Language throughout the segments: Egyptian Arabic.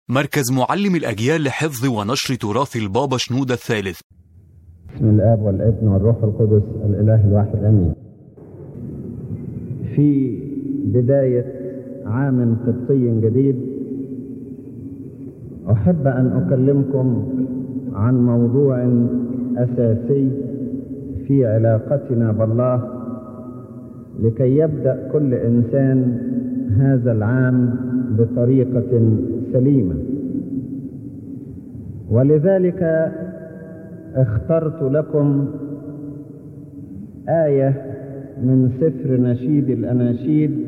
مركز معلم الأجيال لحفظ ونشر تراث البابا شنودة الثالث بسم الاب والابن والروح القدس الاله الواحد امين في بدايه عام قبطي جديد احب ان اكلمكم عن موضوع اساسي في علاقتنا بالله لكي يبدا كل انسان هذا العام بطريقه سليمه ولذلك اخترت لكم آية من سفر نشيد الأناشيد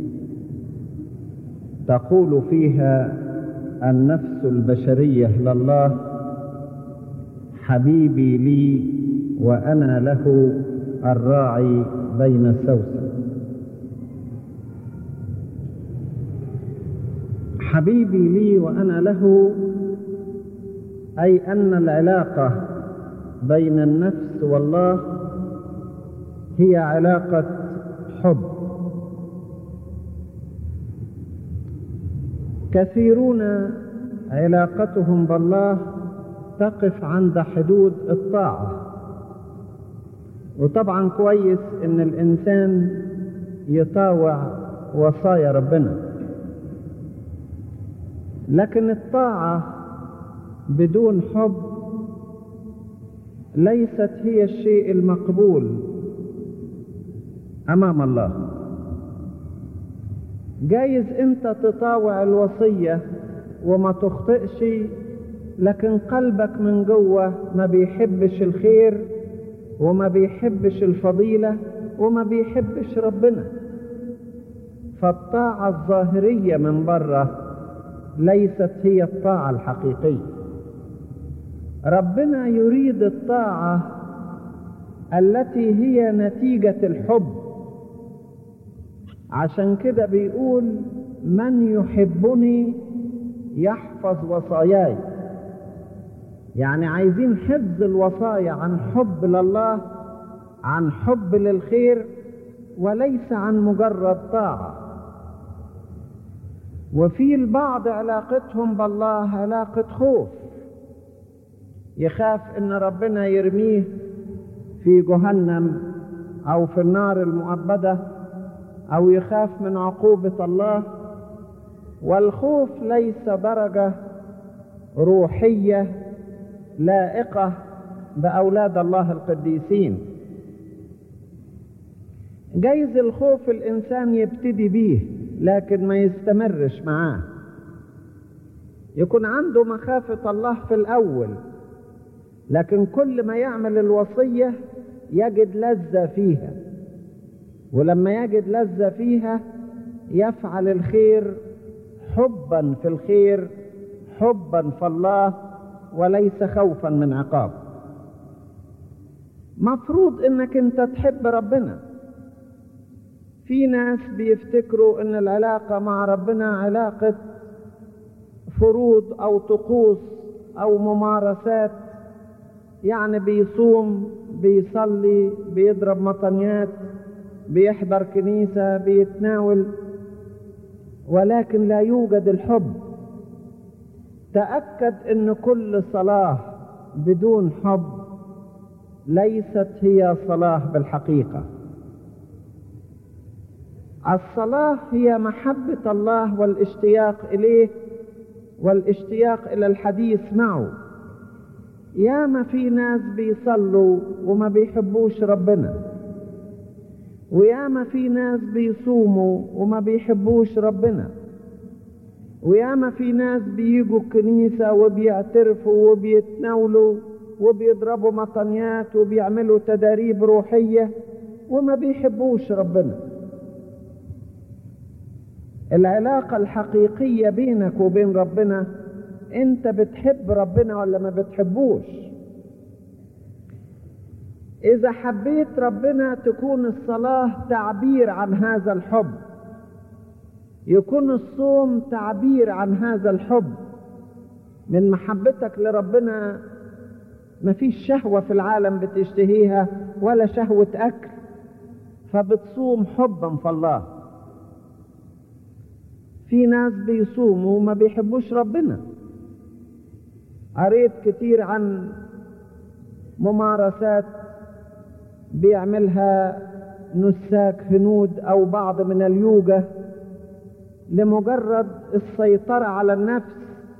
تقول فيها النفس البشرية لله حبيبي لي وأنا له الراعي بين السوسن حبيبي لي وأنا له أي أن العلاقة بين النفس والله هي علاقة حب كثيرون علاقتهم بالله تقف عند حدود الطاعة وطبعا كويس ان الانسان يطاوع وصايا ربنا لكن الطاعة بدون حب ليست هي الشيء المقبول امام الله جايز انت تطاوع الوصيه وما تخطئش لكن قلبك من جوه ما بيحبش الخير وما بيحبش الفضيله وما بيحبش ربنا فالطاعه الظاهريه من بره ليست هي الطاعه الحقيقيه ربنا يريد الطاعة التي هي نتيجة الحب عشان كده بيقول من يحبني يحفظ وصاياي يعني عايزين حفظ الوصايا عن حب لله عن حب للخير وليس عن مجرد طاعة وفي البعض علاقتهم بالله علاقة خوف يخاف ان ربنا يرميه في جهنم او في النار المؤبده او يخاف من عقوبه الله والخوف ليس درجه روحيه لائقه باولاد الله القديسين جايز الخوف الانسان يبتدي بيه لكن ما يستمرش معاه يكون عنده مخافه الله في الاول لكن كل ما يعمل الوصية يجد لذة فيها ولما يجد لذة فيها يفعل الخير حبا في الخير حبا في الله وليس خوفا من عقاب مفروض انك انت تحب ربنا في ناس بيفتكروا ان العلاقة مع ربنا علاقة فروض او طقوس او ممارسات يعني بيصوم بيصلي بيضرب مطنيات بيحضر كنيسة بيتناول ولكن لا يوجد الحب تأكد ان كل صلاة بدون حب ليست هي صلاة بالحقيقة الصلاة هي محبة الله والاشتياق إليه والاشتياق إلى الحديث معه ياما في ناس بيصلوا وما بيحبوش ربنا وياما في ناس بيصوموا وما بيحبوش ربنا وياما في ناس بيجوا الكنيسة وبيعترفوا وبيتناولوا وبيضربوا مطنيات وبيعملوا تداريب روحية وما بيحبوش ربنا العلاقة الحقيقية بينك وبين ربنا انت بتحب ربنا ولا ما بتحبوش اذا حبيت ربنا تكون الصلاة تعبير عن هذا الحب يكون الصوم تعبير عن هذا الحب من محبتك لربنا مفيش شهوة في العالم بتشتهيها ولا شهوة أكل فبتصوم حبا في الله في ناس بيصوموا وما بيحبوش ربنا قريت كتير عن ممارسات بيعملها نساك هنود او بعض من اليوجا لمجرد السيطرة على النفس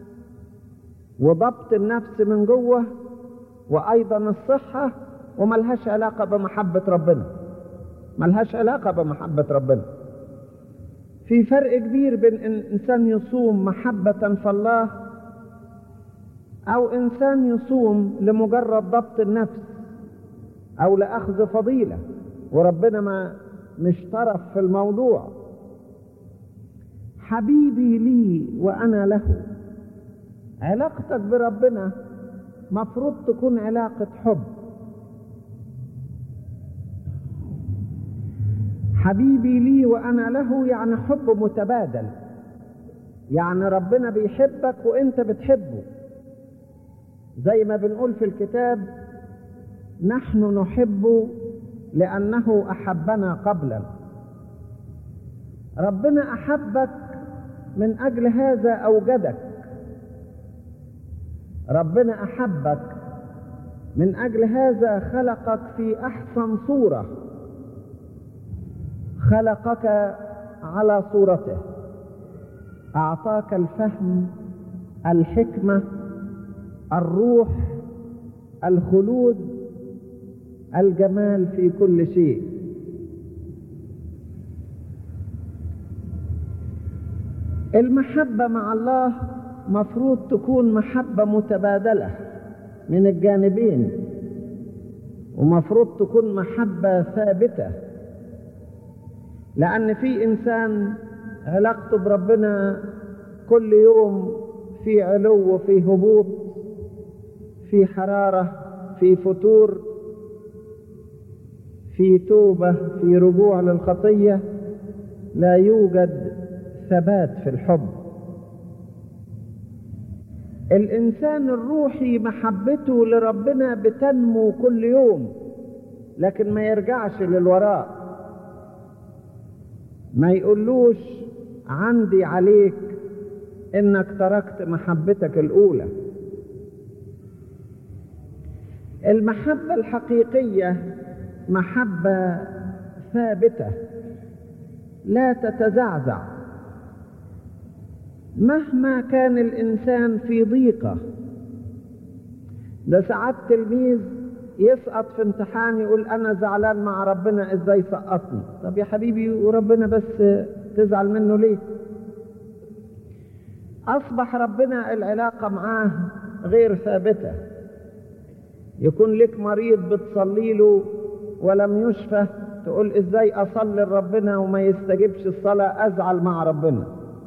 وضبط النفس من جوه وايضا الصحة وملهاش علاقة بمحبة ربنا ملهاش علاقة بمحبة ربنا في فرق كبير بين ان انسان يصوم محبة في الله او انسان يصوم لمجرد ضبط النفس او لاخذ فضيلة وربنا ما مش طرف في الموضوع حبيبي لي وانا له علاقتك بربنا مفروض تكون علاقة حب حبيبي لي وانا له يعني حب متبادل يعني ربنا بيحبك وانت بتحبه زي ما بنقول في الكتاب نحن نحب لانه احبنا قبلا ربنا احبك من اجل هذا اوجدك ربنا احبك من اجل هذا خلقك في احسن صوره خلقك على صورته اعطاك الفهم الحكمه الروح الخلود الجمال في كل شيء المحبه مع الله مفروض تكون محبه متبادله من الجانبين ومفروض تكون محبه ثابته لأن في إنسان علاقته بربنا كل يوم في علو وفي هبوط في حرارة في فتور في توبة في رجوع للخطية لا يوجد ثبات في الحب الإنسان الروحي محبته لربنا بتنمو كل يوم لكن ما يرجعش للوراء ما يقولوش عندي عليك انك تركت محبتك الاولى المحبه الحقيقيه محبه ثابته لا تتزعزع مهما كان الانسان في ضيقه ده ساعات تلميذ يسقط في امتحان يقول انا زعلان مع ربنا ازاي سقطني طب يا حبيبي وربنا بس تزعل منه ليه اصبح ربنا العلاقه معاه غير ثابته يكون لك مريض بتصلي له ولم يشفى تقول ازاي اصلي لربنا وما يستجبش الصلاه ازعل مع ربنا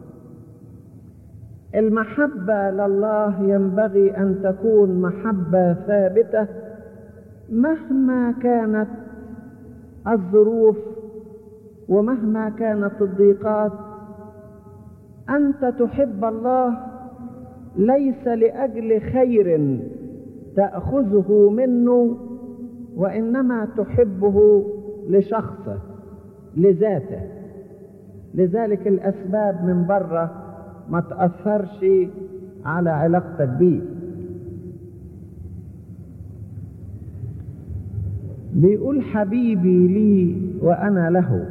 المحبه لله ينبغي ان تكون محبه ثابته مهما كانت الظروف ومهما كانت الضيقات انت تحب الله ليس لاجل خير تاخذه منه وانما تحبه لشخصه لذاته لذلك الاسباب من بره ما تاثرش على علاقتك بيه بيقول حبيبي لي وانا له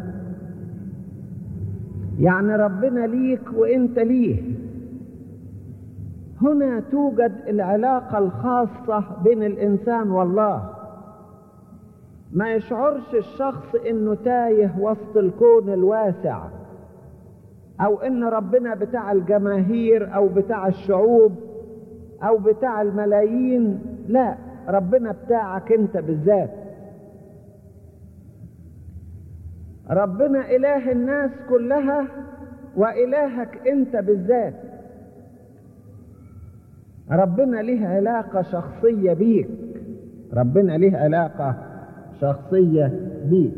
يعني ربنا ليك وانت ليه هنا توجد العلاقه الخاصه بين الانسان والله ما يشعرش الشخص انه تايه وسط الكون الواسع او ان ربنا بتاع الجماهير او بتاع الشعوب او بتاع الملايين لا ربنا بتاعك انت بالذات ربنا اله الناس كلها والهك انت بالذات ربنا له علاقه شخصيه بيك ربنا له علاقه شخصيه بيك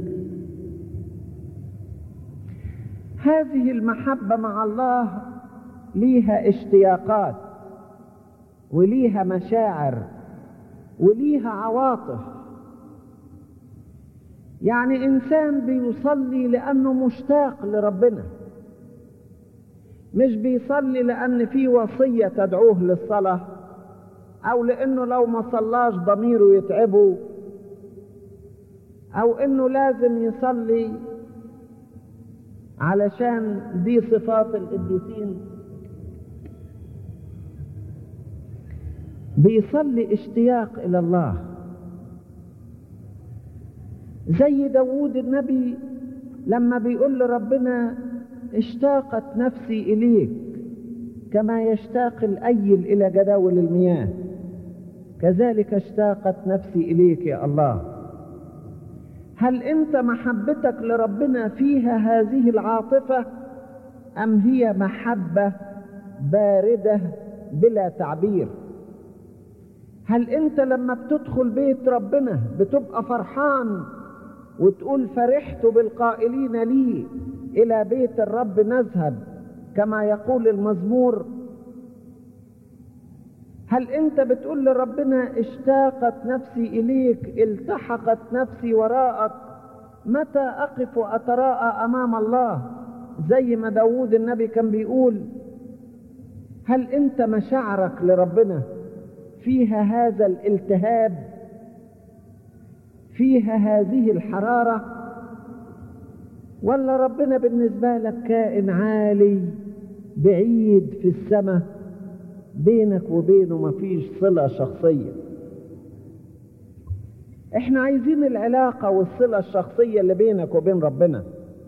هذه المحبه مع الله ليها اشتياقات وليها مشاعر وليها عواطف يعني انسان بيصلي لانه مشتاق لربنا مش بيصلي لأن في وصية تدعوه للصلاة أو لأنه لو ما صلاش ضميره يتعبه أو إنه لازم يصلي علشان دي صفات القديسين بيصلي اشتياق إلى الله زي داوود النبي لما بيقول لربنا اشتاقت نفسي إليك كما يشتاق الأيل إلى جداول المياه كذلك اشتاقت نفسي إليك يا الله هل أنت محبتك لربنا فيها هذه العاطفة أم هي محبة باردة بلا تعبير هل أنت لما بتدخل بيت ربنا بتبقى فرحان وتقول فرحت بالقائلين لي إلى بيت الرب نذهب كما يقول المزمور هل أنت بتقول لربنا اشتاقت نفسي إليك التحقت نفسي وراءك متى أقف وأتراءى أمام الله زي ما داود النبي كان بيقول هل أنت مشاعرك لربنا فيها هذا الالتهاب فيها هذه الحرارة ولا ربنا بالنسبة لك كائن عالي بعيد في السماء بينك وبينه مفيش صلة شخصية احنا عايزين العلاقة والصلة الشخصية اللي بينك وبين ربنا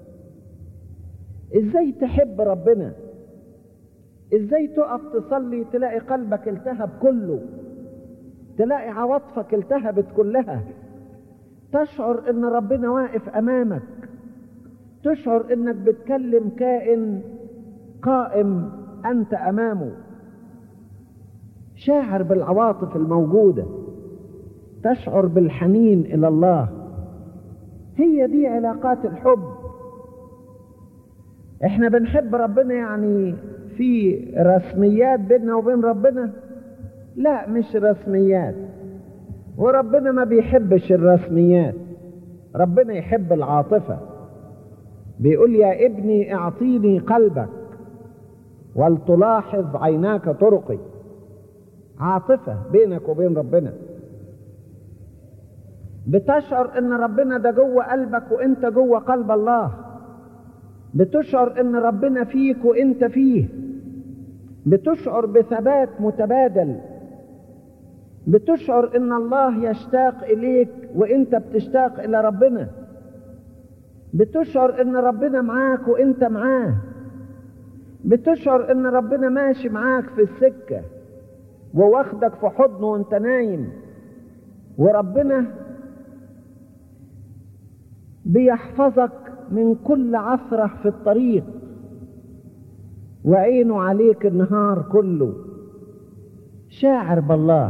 ازاي تحب ربنا ازاي تقف تصلي تلاقي قلبك التهب كله تلاقي عواطفك التهبت كلها تشعر ان ربنا واقف امامك تشعر انك بتكلم كائن قائم انت امامه شاعر بالعواطف الموجوده تشعر بالحنين الى الله هي دي علاقات الحب احنا بنحب ربنا يعني في رسميات بيننا وبين ربنا لا مش رسميات وربنا ما بيحبش الرسميات ربنا يحب العاطفة بيقول يا ابني اعطيني قلبك ولتلاحظ عيناك طرقي عاطفة بينك وبين ربنا بتشعر ان ربنا ده جوه قلبك وانت جوه قلب الله بتشعر ان ربنا فيك وانت فيه بتشعر بثبات متبادل بتشعر ان الله يشتاق اليك وانت بتشتاق الى ربنا بتشعر ان ربنا معاك وانت معاه بتشعر ان ربنا ماشي معاك في السكة وواخدك في حضنه وانت نايم وربنا بيحفظك من كل عثرة في الطريق وعينه عليك النهار كله شاعر بالله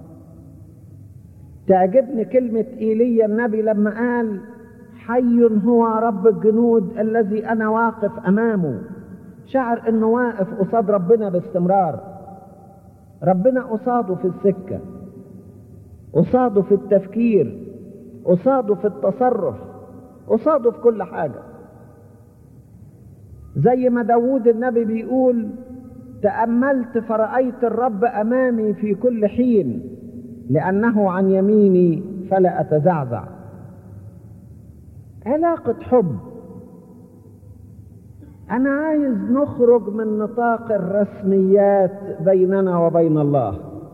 تعجبني كلمة إيليا النبي لما قال حي هو رب الجنود الذي أنا واقف أمامه شعر أنه واقف قصاد ربنا باستمرار ربنا قصاده في السكة قصاده في التفكير قصاده في التصرف قصاده في كل حاجة زي ما داود النبي بيقول تأملت فرأيت الرب أمامي في كل حين لأنه عن يميني فلا أتزعزع علاقة حب أنا عايز نخرج من نطاق الرسميات بيننا وبين الله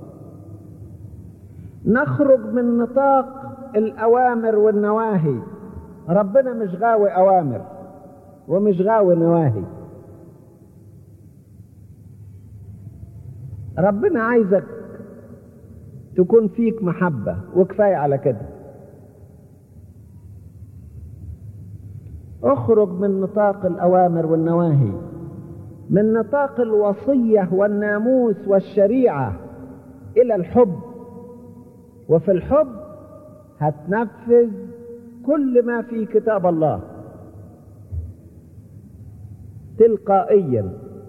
نخرج من نطاق الأوامر والنواهي ربنا مش غاوي أوامر ومش غاوي نواهي ربنا عايزك تكون فيك محبة وكفاية على كده اخرج من نطاق الأوامر والنواهي من نطاق الوصية والناموس والشريعة إلى الحب وفي الحب هتنفذ كل ما في كتاب الله تلقائيا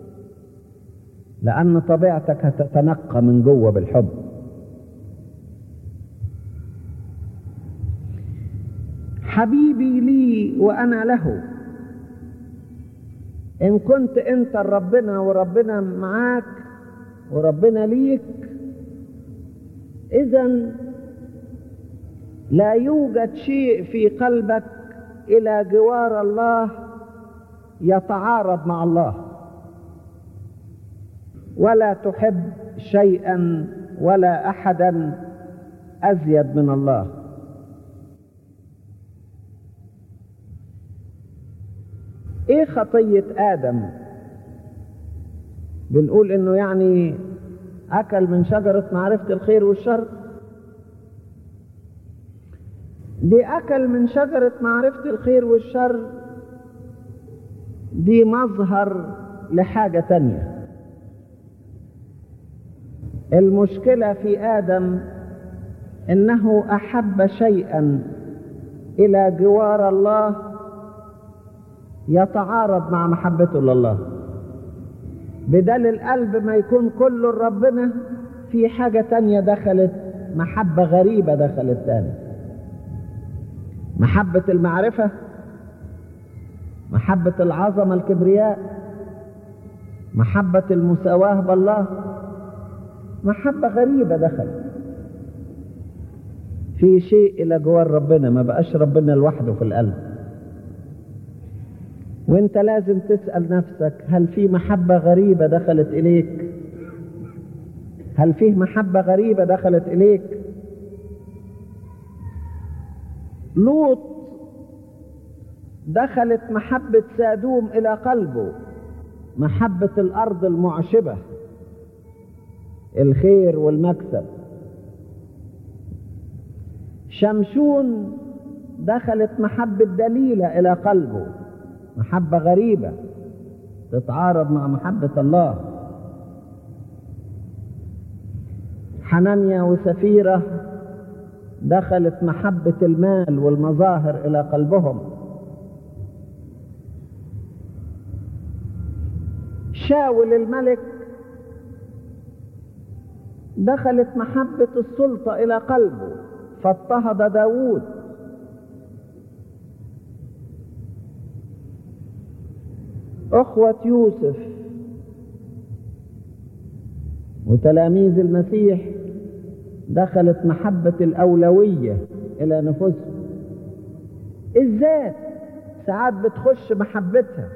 لأن طبيعتك هتتنقى من جوه بالحب حبيبي لي وأنا له إن كنت أنت ربنا وربنا معاك وربنا ليك إذا لا يوجد شيء في قلبك إلى جوار الله يتعارض مع الله ولا تحب شيئا ولا أحدا أزيد من الله ايه خطية ادم بنقول انه يعني اكل من شجرة معرفة الخير والشر دي اكل من شجرة معرفة الخير والشر دي مظهر لحاجة تانية المشكلة في ادم انه احب شيئا الى جوار الله يتعارض مع محبته لله بدل القلب ما يكون كله لربنا في حاجة تانية دخلت محبة غريبة دخلت تاني محبة المعرفة محبة العظمة الكبرياء محبة المساواة بالله محبة غريبة دخلت في شيء إلى جوار ربنا ما بقاش ربنا لوحده في القلب وانت لازم تسأل نفسك هل في محبة غريبة دخلت إليك هل فيه محبة غريبة دخلت إليك لوط دخلت محبة سادوم إلى قلبه محبة الأرض المعشبة الخير والمكسب شمشون دخلت محبة دليلة إلى قلبه محبة غريبة تتعارض مع محبة الله حنانيا وسفيرة دخلت محبة المال والمظاهر إلى قلبهم شاول الملك دخلت محبة السلطة إلى قلبه فاضطهد داوود أخوة يوسف وتلاميذ المسيح دخلت محبة الأولوية إلى نفوسهم الذات ساعات بتخش محبتها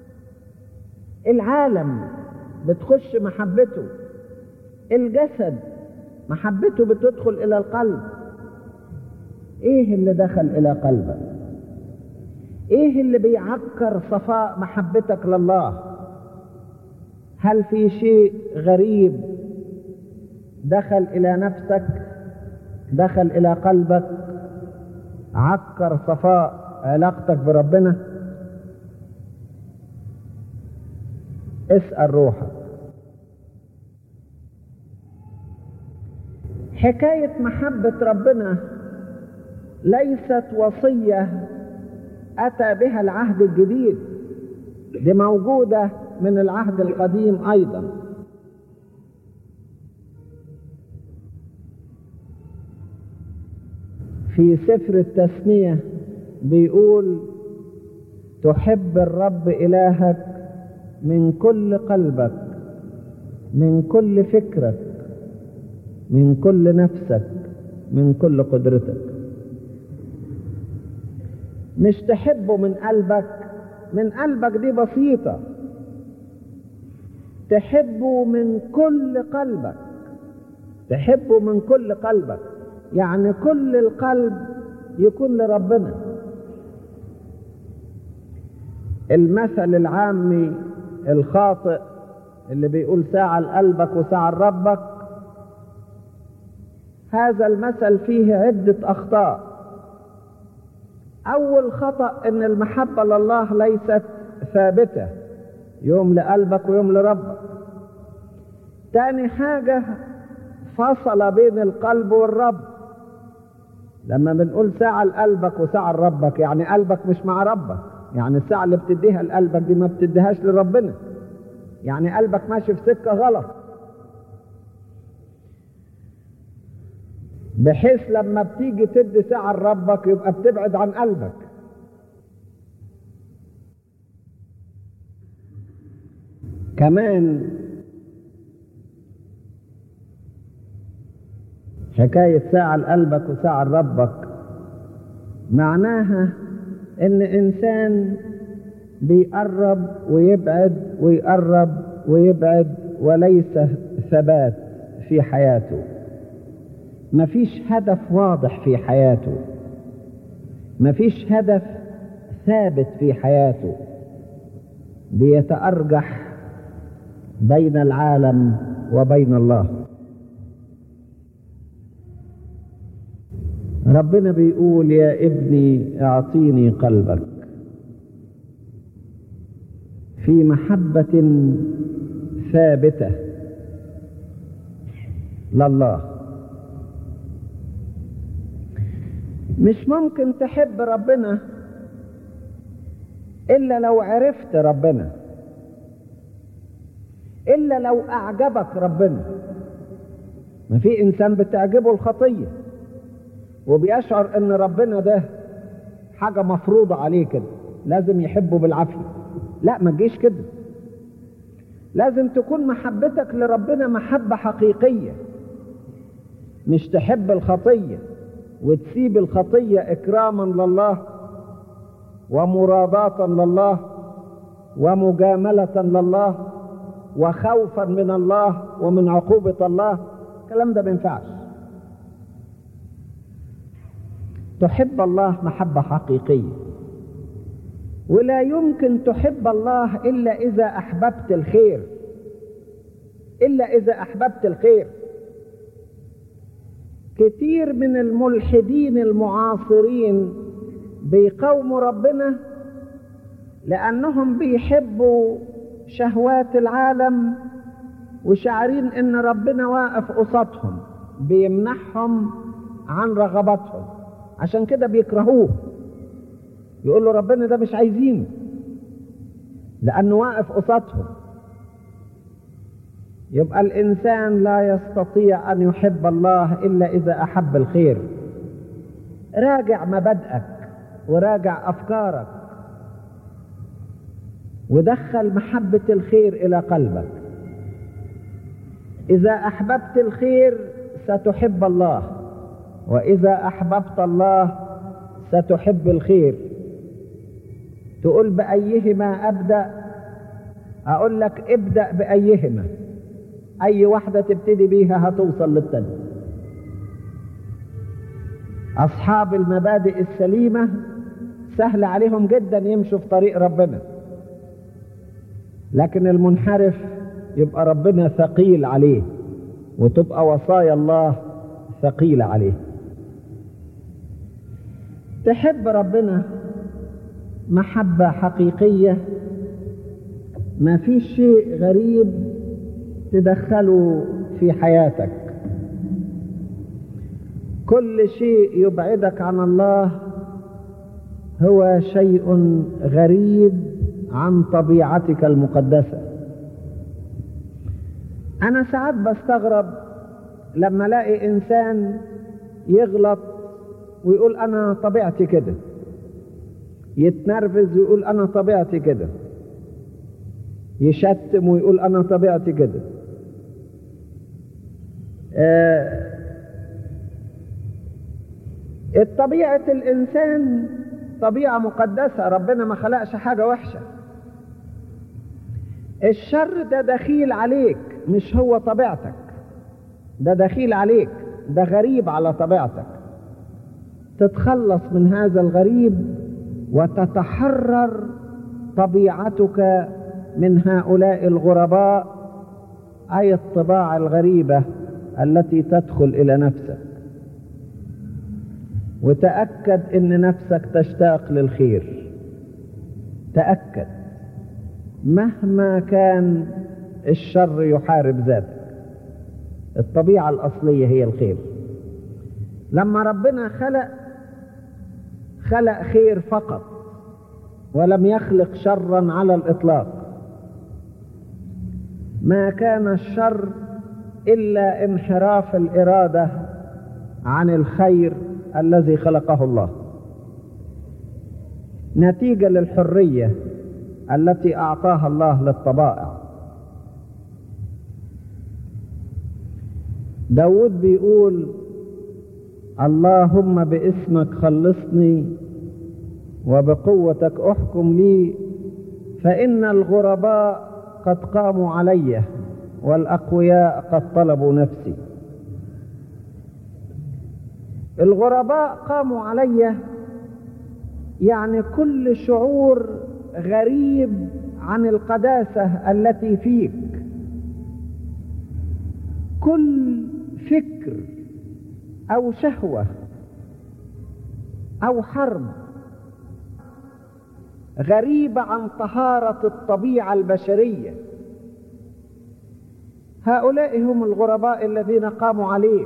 العالم بتخش محبته الجسد محبته بتدخل إلى القلب إيه اللي دخل إلى قلبك ايه اللي بيعكر صفاء محبتك لله هل في شيء غريب دخل الى نفسك دخل الى قلبك عكر صفاء علاقتك بربنا اسأل روحك حكاية محبة ربنا ليست وصية أتى بها العهد الجديد دي موجودة من العهد القديم أيضا في سفر التسمية بيقول تحب الرب إلهك من كل قلبك من كل فكرك من كل نفسك من كل قدرتك مش تحبه من قلبك من قلبك دي بسيطة تحبه من كل قلبك تحبه من كل قلبك يعني كل القلب يكون لربنا المثل العامي الخاطئ اللي بيقول ساعة لقلبك وساعة لربك هذا المثل فيه عدة أخطاء أول خطأ إن المحبة لله ليست ثابتة يوم لقلبك ويوم لربك تاني حاجة فصل بين القلب والرب لما بنقول ساعة لقلبك وساعة لربك يعني قلبك مش مع ربك يعني الساعة اللي بتديها لقلبك دي ما بتديهاش لربنا يعني قلبك ماشي في سكة غلط بحيث لما بتيجي تدي ساعة لربك يبقى بتبعد عن قلبك كمان حكاية ساعة لقلبك وساعة لربك معناها ان انسان بيقرب ويبعد ويقرب ويبعد وليس ثبات في حياته مفيش هدف واضح في حياته مفيش هدف ثابت في حياته بيتأرجح بين العالم وبين الله ربنا بيقول يا ابني اعطيني قلبك في محبة ثابتة لله مش ممكن تحب ربنا إلا لو عرفت ربنا إلا لو أعجبك ربنا ما في إنسان بتعجبه الخطية وبيشعر إن ربنا ده حاجة مفروضة عليه كده لازم يحبه بالعافية لا ما تجيش كده لازم تكون محبتك لربنا محبة حقيقية مش تحب الخطية وتسيب الخطية إكراما لله ومراضاة لله ومجاملة لله وخوفا من الله ومن عقوبة الله الكلام ده ما ينفعش تحب الله محبة حقيقية ولا يمكن تحب الله إلا إذا أحببت الخير إلا إذا أحببت الخير كتير من الملحدين المعاصرين بيقاوموا ربنا لأنهم بيحبوا شهوات العالم وشعرين إن ربنا واقف قصادهم بيمنحهم عن رغباتهم عشان كده بيكرهوه يقول له ربنا ده مش عايزينه لأنه واقف قصادهم يبقى الإنسان لا يستطيع أن يحب الله إلا إذا أحب الخير راجع مبادئك وراجع أفكارك ودخل محبة الخير إلى قلبك إذا أحببت الخير ستحب الله وإذا أحببت الله ستحب الخير تقول بأيهما أبدأ أقول لك ابدأ بأيهما أي واحدة تبتدي بيها هتوصل للتانية أصحاب المبادئ السليمة سهل عليهم جدا يمشوا في طريق ربنا لكن المنحرف يبقى ربنا ثقيل عليه وتبقى وصايا الله ثقيلة عليه تحب ربنا محبة حقيقية ما في شيء غريب تدخله في حياتك كل شيء يبعدك عن الله هو شيء غريب عن طبيعتك المقدسة أنا ساعات بستغرب لما الاقي إنسان يغلط ويقول أنا طبيعتي كده يتنرفز ويقول أنا طبيعتي كده يشتم ويقول أنا طبيعتي كده آه الطبيعة الإنسان طبيعة مقدسة ربنا ما خلقش حاجة وحشة الشر ده دخيل عليك مش هو طبيعتك ده دخيل عليك ده غريب على طبيعتك تتخلص من هذا الغريب وتتحرر طبيعتك من هؤلاء الغرباء أي الطباع الغريبة التي تدخل إلى نفسك وتأكد أن نفسك تشتاق للخير تأكد مهما كان الشر يحارب ذاتك الطبيعة الأصلية هي الخير لما ربنا خلق خلق خير فقط ولم يخلق شرا على الإطلاق ما كان الشر إلا انحراف الإرادة عن الخير الذي خلقه الله نتيجة للحرية التي أعطاها الله للطبائع داود بيقول اللهم باسمك خلصني وبقوتك احكم لي فان الغرباء قد قاموا علي والاقوياء قد طلبوا نفسي الغرباء قاموا علي يعني كل شعور غريب عن القداسه التي فيك كل فكر او شهوه او حرب غريبه عن طهاره الطبيعه البشريه هؤلاء هم الغرباء الذين قاموا عليك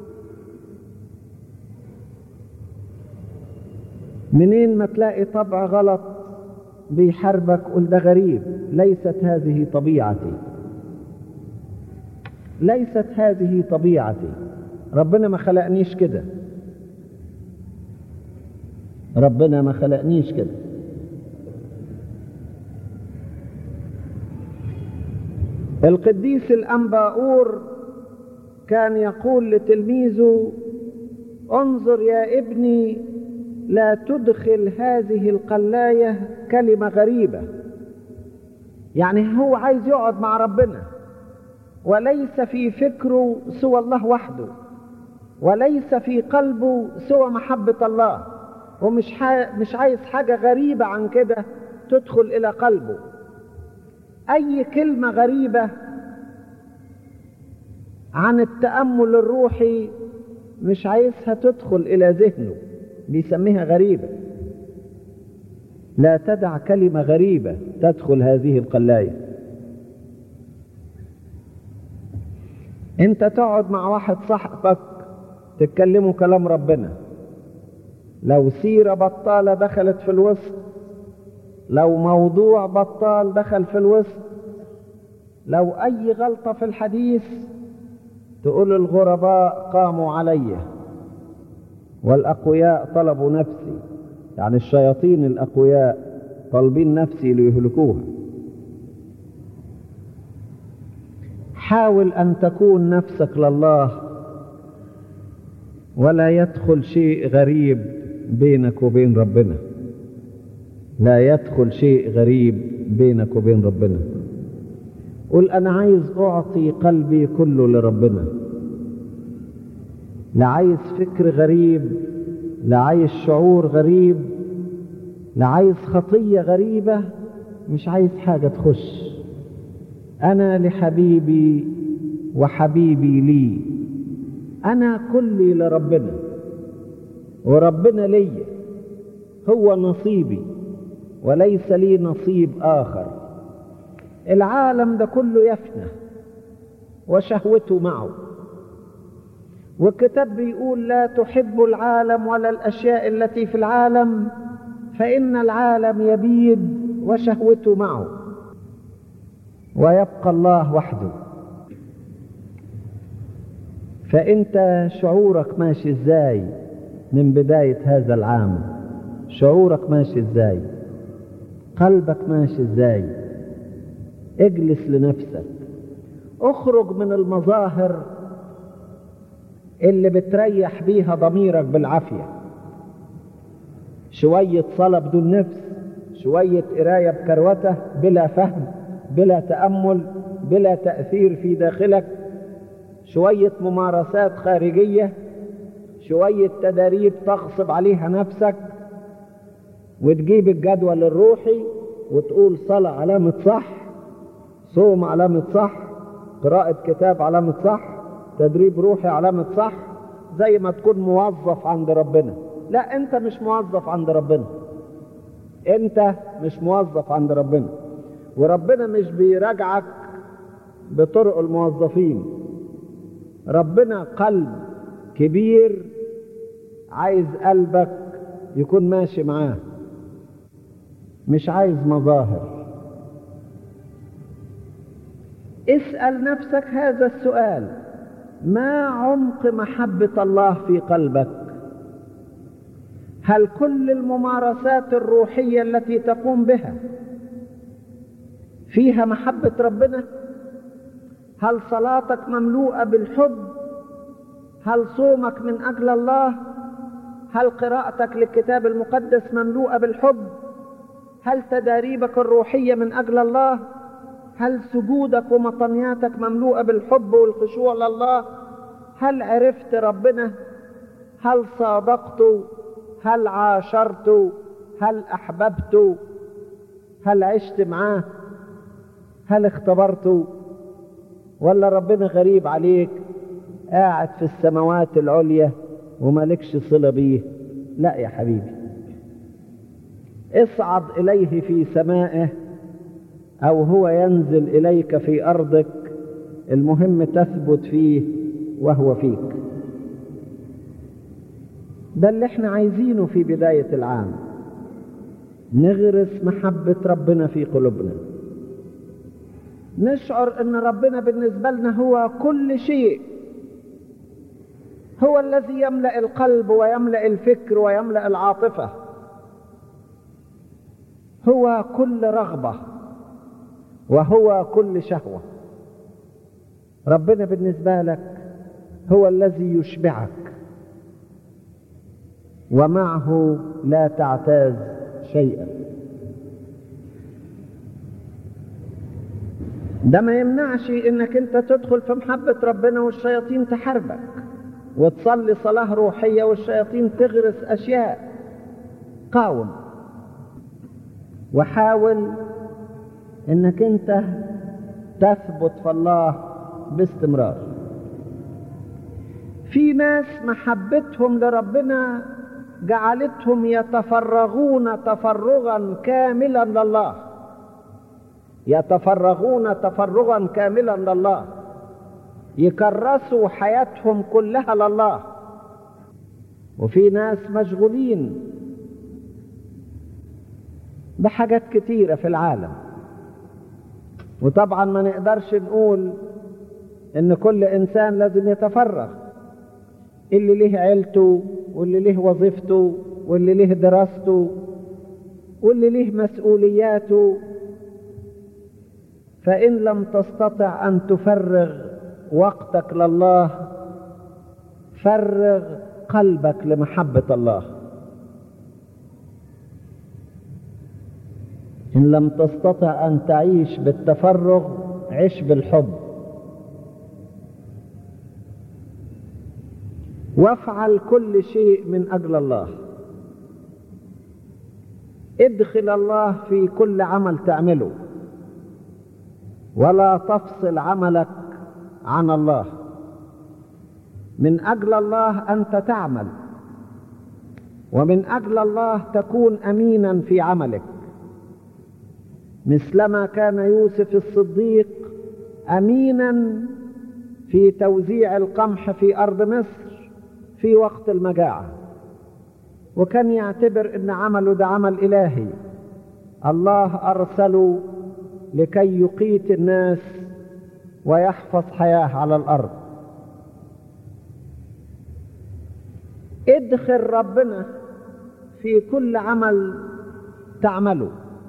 منين ما تلاقي طبع غلط بيحاربك قل ده غريب ليست هذه طبيعتي ليست هذه طبيعتي ربنا ما خلقنيش كده ربنا ما خلقنيش كده القديس الأنباؤور كان يقول لتلميذه انظر يا ابني لا تدخل هذه القلاية كلمة غريبة يعني هو عايز يقعد مع ربنا وليس في فكره سوى الله وحده وليس في قلبه سوى محبة الله ومش ح... مش عايز حاجة غريبة عن كده تدخل إلى قلبه أي كلمة غريبة عن التأمل الروحي مش عايزها تدخل إلى ذهنه بيسميها غريبة لا تدع كلمة غريبة تدخل هذه القلاية انت تقعد مع واحد صاحبك تتكلموا كلام ربنا لو سيرة بطالة دخلت في الوسط لو موضوع بطال دخل في الوسط لو أي غلطة في الحديث تقول الغرباء قاموا علي والأقوياء طلبوا نفسي يعني الشياطين الأقوياء طالبين نفسي ليهلكوها حاول أن تكون نفسك لله ولا يدخل شيء غريب بينك وبين ربنا لا يدخل شيء غريب بينك وبين ربنا قل أنا عايز أعطي قلبي كله لربنا لا عايز فكر غريب لا عايز شعور غريب لا عايز خطية غريبة مش عايز حاجة تخش أنا لحبيبي وحبيبي لي أنا كلي لربنا وربنا لي هو نصيبي وليس لي نصيب آخر العالم ده كله يفنى وشهوته معه والكتاب بيقول لا تحب العالم ولا الأشياء التي في العالم فإن العالم يبيد وشهوته معه ويبقى الله وحده فأنت شعورك ماشي ازاي من بداية هذا العام شعورك ماشي ازاي قلبك ماشي ازاي اجلس لنفسك اخرج من المظاهر اللي بتريح بيها ضميرك بالعافية شوية صلاة بدون نفس شوية قراية بكروته بلا فهم بلا تأمل بلا تأثير في داخلك شوية ممارسات خارجية شوية تداريب تغصب عليها نفسك وتجيب الجدول الروحي وتقول صلاة علامة صح صوم علامة صح قراءة كتاب علامة صح تدريب روحي علامة صح زي ما تكون موظف عند ربنا لا انت مش موظف عند ربنا انت مش موظف عند ربنا وربنا مش بيراجعك بطرق الموظفين ربنا قلب كبير عايز قلبك يكون ماشي معاه مش عايز مظاهر اسأل نفسك هذا السؤال ما عمق محبة الله في قلبك هل كل الممارسات الروحية التي تقوم بها فيها محبة ربنا هل صلاتك مملوءة بالحب هل صومك من أجل الله هل قراءتك للكتاب المقدس مملوءة بالحب هل تداريبك الروحية من أجل الله هل سجودك ومطنياتك مملوءة بالحب والخشوع لله هل عرفت ربنا هل صادقت هل عاشرت هل أحببت هل عشت معاه هل اختبرت ولا ربنا غريب عليك قاعد في السماوات العليا ومالكش صلة بيه لا يا حبيبي اصعد إليه في سمائه أو هو ينزل إليك في أرضك المهم تثبت فيه وهو فيك ده اللي احنا عايزينه في بداية العام نغرس محبة ربنا في قلوبنا نشعر ان ربنا بالنسبة لنا هو كل شيء هو الذي يملأ القلب ويملأ الفكر ويملأ العاطفة هو كل رغبة وهو كل شهوة ربنا بالنسبة لك هو الذي يشبعك ومعه لا تعتاز شيئا ده ما يمنعش انك انت تدخل في محبة ربنا والشياطين تحاربك وتصلي صلاة روحية والشياطين تغرس اشياء قاوم وحاول انك انت تثبت في الله باستمرار في ناس محبتهم لربنا جعلتهم يتفرغون تفرغا كاملا لله يتفرغون تفرغا كاملا لله يكرسوا حياتهم كلها لله وفي ناس مشغولين بحاجات كتيرة في العالم وطبعا ما نقدرش نقول ان كل انسان لازم يتفرغ اللي له عيلته واللي له وظيفته واللي له دراسته واللي له مسؤولياته فإن لم تستطع أن تفرغ وقتك لله فرغ قلبك لمحبة الله إن لم تستطع أن تعيش بالتفرغ عش بالحب وافعل كل شيء من أجل الله ادخل الله في كل عمل تعمله ولا تفصل عملك عن الله من أجل الله أنت تعمل ومن أجل الله تكون أمينا في عملك مثلما كان يوسف الصديق أمينا في توزيع القمح في أرض مصر في وقت المجاعة وكان يعتبر أن عمله ده عمل إلهي الله أرسله لكي يقيت الناس ويحفظ حياة على الأرض ادخل ربنا في كل عمل تعمله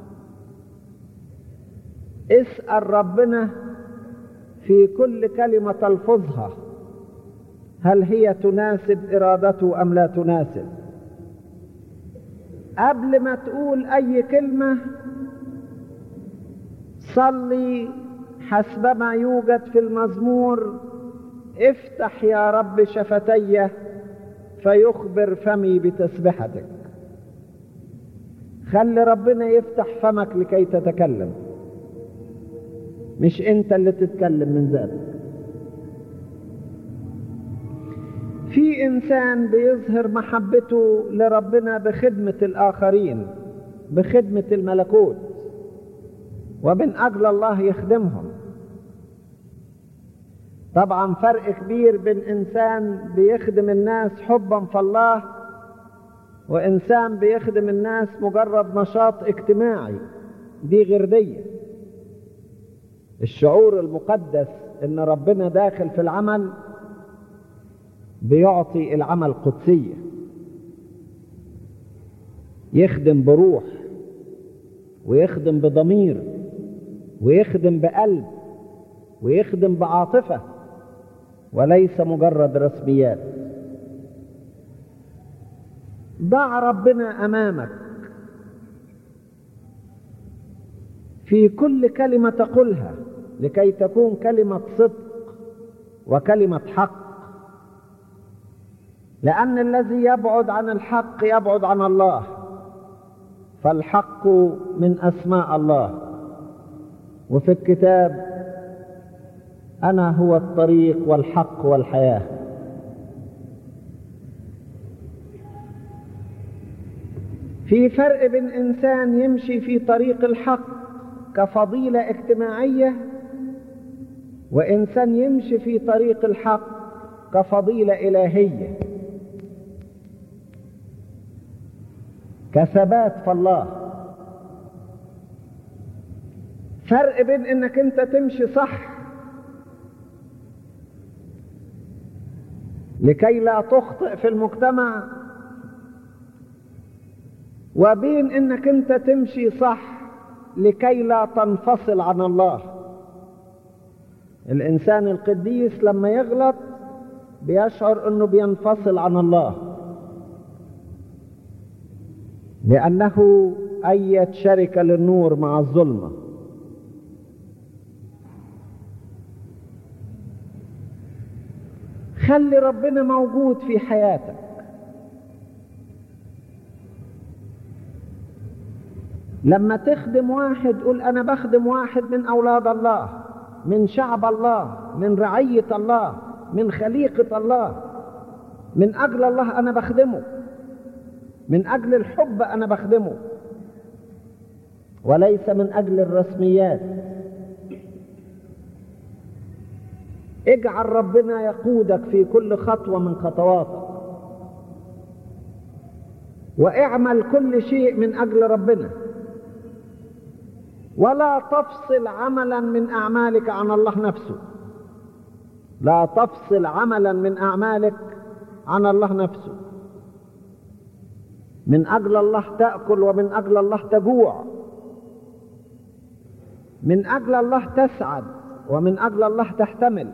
اسأل ربنا في كل كلمة تلفظها هل هي تناسب إرادته أم لا تناسب قبل ما تقول أي كلمة صلي حسب ما يوجد في المزمور افتح يا رب شفتي فيخبر فمي بتسبحتك خلي ربنا يفتح فمك لكي تتكلم مش انت اللي تتكلم من ذاتك في انسان بيظهر محبته لربنا بخدمة الاخرين بخدمة الملكوت ومن اجل الله يخدمهم طبعا فرق كبير بين انسان بيخدم الناس حبا في الله وانسان بيخدم الناس مجرد نشاط اجتماعي دي غير دي الشعور المقدس ان ربنا داخل في العمل بيعطي العمل قدسية يخدم بروح ويخدم بضمير ويخدم بقلب ويخدم بعاطفة وليس مجرد رسميات ضع ربنا امامك في كل كلمه تقولها لكي تكون كلمه صدق وكلمه حق لان الذي يبعد عن الحق يبعد عن الله فالحق من اسماء الله وفي الكتاب انا هو الطريق والحق والحياه في فرق بين انسان يمشي في طريق الحق كفضيله اجتماعيه وانسان يمشي في طريق الحق كفضيله الهيه كثبات في الله فرق بين انك انت تمشي صح لكي لا تخطئ في المجتمع وبين انك انت تمشي صح لكي لا تنفصل عن الله الانسان القديس لما يغلط بيشعر انه بينفصل عن الله لانه اية شركة للنور مع الظلمة خلي ربنا موجود في حياتك لما تخدم واحد قول انا بخدم واحد من اولاد الله من شعب الله من رعية الله من خليقة الله من اجل الله انا بخدمه من اجل الحب انا بخدمه وليس من اجل الرسميات اجعل ربنا يقودك في كل خطوه من خطواتك واعمل كل شيء من اجل ربنا ولا تفصل عملا من اعمالك عن الله نفسه لا تفصل عملا من اعمالك عن الله نفسه من اجل الله تاكل ومن اجل الله تجوع من اجل الله تسعد ومن اجل الله تحتمل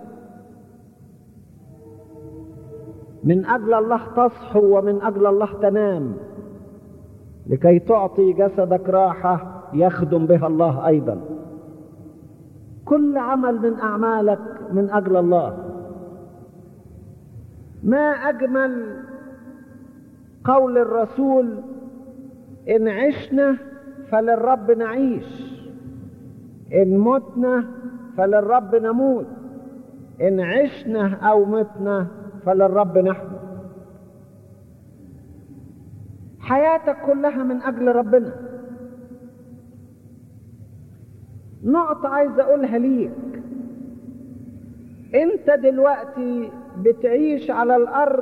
من اجل الله تصحو ومن اجل الله تنام لكي تعطي جسدك راحه يخدم بها الله ايضا كل عمل من اعمالك من اجل الله ما اجمل قول الرسول ان عشنا فللرب نعيش ان متنا فللرب نموت ان عشنا او متنا فللرب نحن حياتك كلها من اجل ربنا نقطة عايز اقولها ليك انت دلوقتي بتعيش على الارض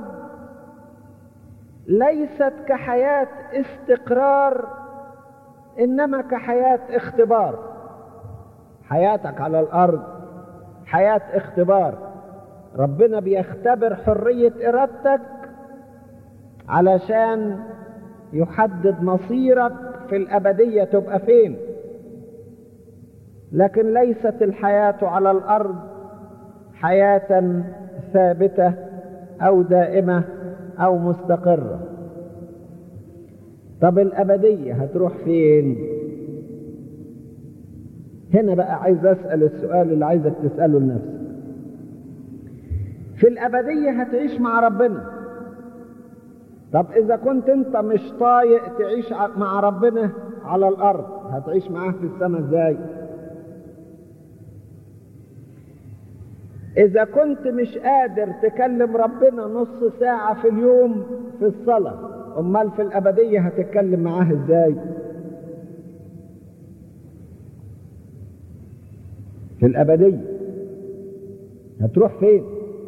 ليست كحياة استقرار انما كحياة اختبار حياتك على الارض حياة اختبار ربنا بيختبر حرية ارادتك علشان يحدد مصيرك في الابدية تبقى فين لكن ليست الحياة على الارض حياة ثابتة او دائمة او مستقرة طب الابدية هتروح فين هنا بقى عايز اسأل السؤال اللي عايزك تسأله لنفسك في الابدية هتعيش مع ربنا طب اذا كنت انت مش طايق تعيش مع ربنا على الارض هتعيش معاه في السماء ازاي إذا كنت مش قادر تكلم ربنا نص ساعة في اليوم في الصلاة أمال في الأبدية هتتكلم معاه إزاي؟ في الأبدية هتروح فين؟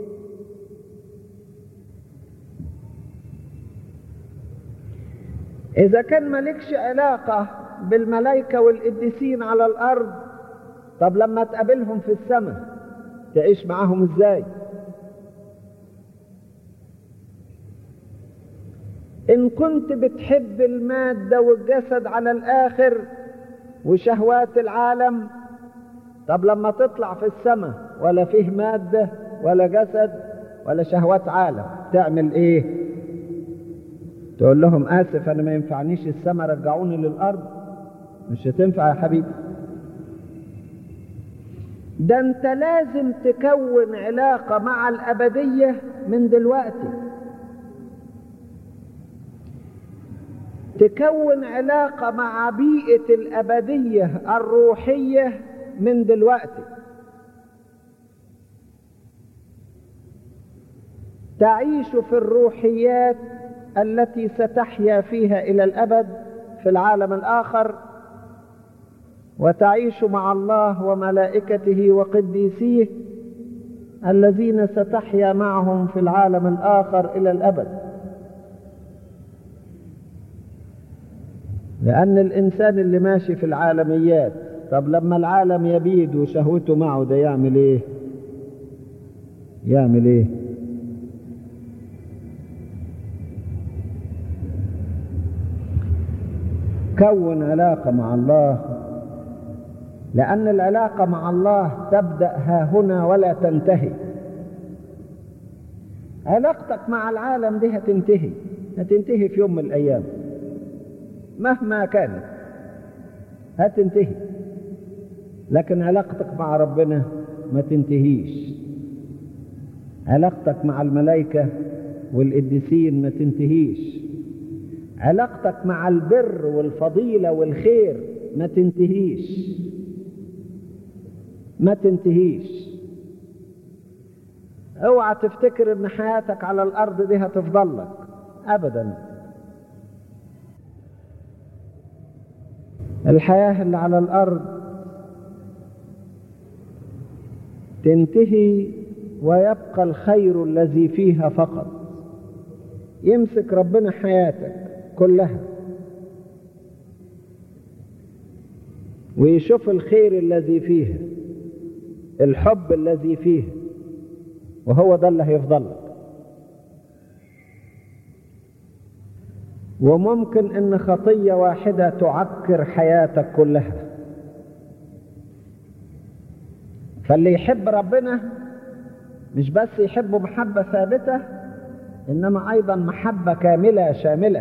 إذا كان مالكش علاقة بالملائكة والقديسين على الأرض طب لما تقابلهم في السماء تعيش معاهم ازاي ان كنت بتحب المادة والجسد على الاخر وشهوات العالم طب لما تطلع في السماء ولا فيه مادة ولا جسد ولا شهوات عالم تعمل ايه تقول لهم اسف انا ما ينفعنيش السماء رجعوني للارض مش هتنفع يا حبيبي ده انت لازم تكون علاقة مع الابدية من دلوقتي تكون علاقة مع بيئة الابدية الروحية من دلوقتي تعيش في الروحيات التي ستحيا فيها الى الابد في العالم الاخر وتعيش مع الله وملائكته وقديسيه الذين ستحيا معهم في العالم الاخر الى الابد لان الانسان اللي ماشي في العالميات طب لما العالم يبيد وشهوته معه ده يعمل ايه يعمل ايه كون علاقة مع الله لأن العلاقة مع الله تبدأ ها هنا ولا تنتهي علاقتك مع العالم دي هتنتهي هتنتهي في يوم من الأيام مهما كانت هتنتهي لكن علاقتك مع ربنا ما تنتهيش علاقتك مع الملائكة والقديسين ما تنتهيش علاقتك مع البر والفضيلة والخير ما تنتهيش ما تنتهيش اوعى تفتكر ان حياتك على الارض دي هتفضل لك ابدا الحياة اللي على الارض تنتهي ويبقى الخير الذي فيها فقط يمسك ربنا حياتك كلها ويشوف الخير الذي فيها الحب الذي فيها وهو ده اللي هيفضل لك وممكن ان خطيه واحده تعكر حياتك كلها فاللي يحب ربنا مش بس يحبه محبه ثابته انما ايضا محبه كامله شامله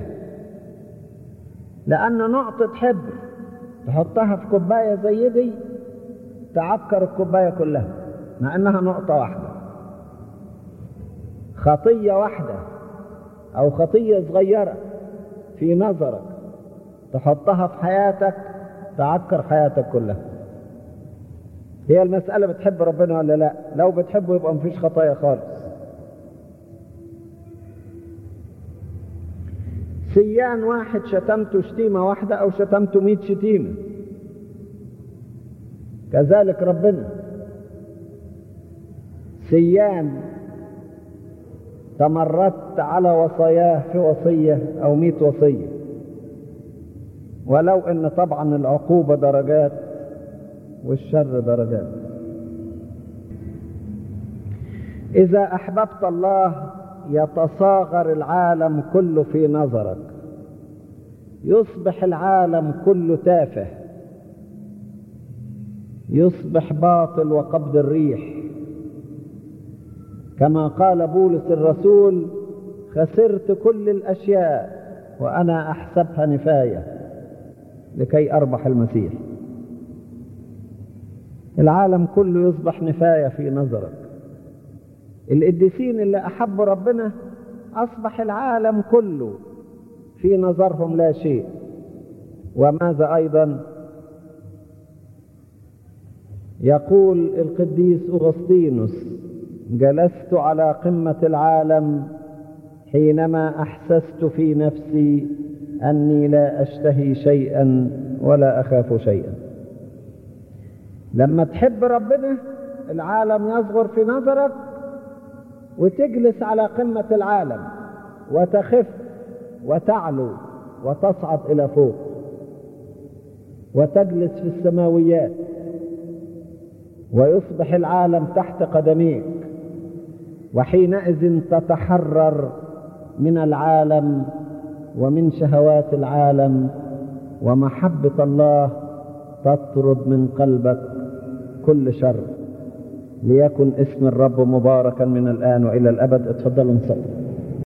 لان نقطه حب تحطها في كوبايه زي دي تعكر الكوبايه كلها مع انها نقطه واحده خطيه واحده او خطيه صغيره في نظرك تحطها في حياتك تعكر حياتك كلها هي المسألة بتحب ربنا ولا لا لو بتحبه يبقى مفيش خطايا خالص سيان واحد شتمته شتيمة واحدة أو شتمته مئة شتيمة كذلك ربنا سيان تمردت على وصاياه في وصية أو مئة وصية ولو أن طبعا العقوبة درجات والشر درجات إذا أحببت الله يتصاغر العالم كله في نظرك يصبح العالم كله تافه يصبح باطل وقبض الريح كما قال بولس الرسول خسرت كل الاشياء وانا احسبها نفايه لكي اربح المسيح العالم كله يصبح نفايه في نظرك القديسين اللي احبوا ربنا اصبح العالم كله في نظرهم لا شيء وماذا ايضا يقول القديس اغسطينوس جلست على قمة العالم حينما أحسست في نفسي أني لا أشتهي شيئا ولا أخاف شيئا لما تحب ربنا العالم يصغر في نظرك وتجلس على قمة العالم وتخف وتعلو وتصعد إلى فوق وتجلس في السماويات ويصبح العالم تحت قدميك وحينئذ تتحرر من العالم ومن شهوات العالم ومحبة الله تطرد من قلبك كل شر ليكن اسم الرب مباركا من الآن وإلى الأبد اتفضلوا نصلي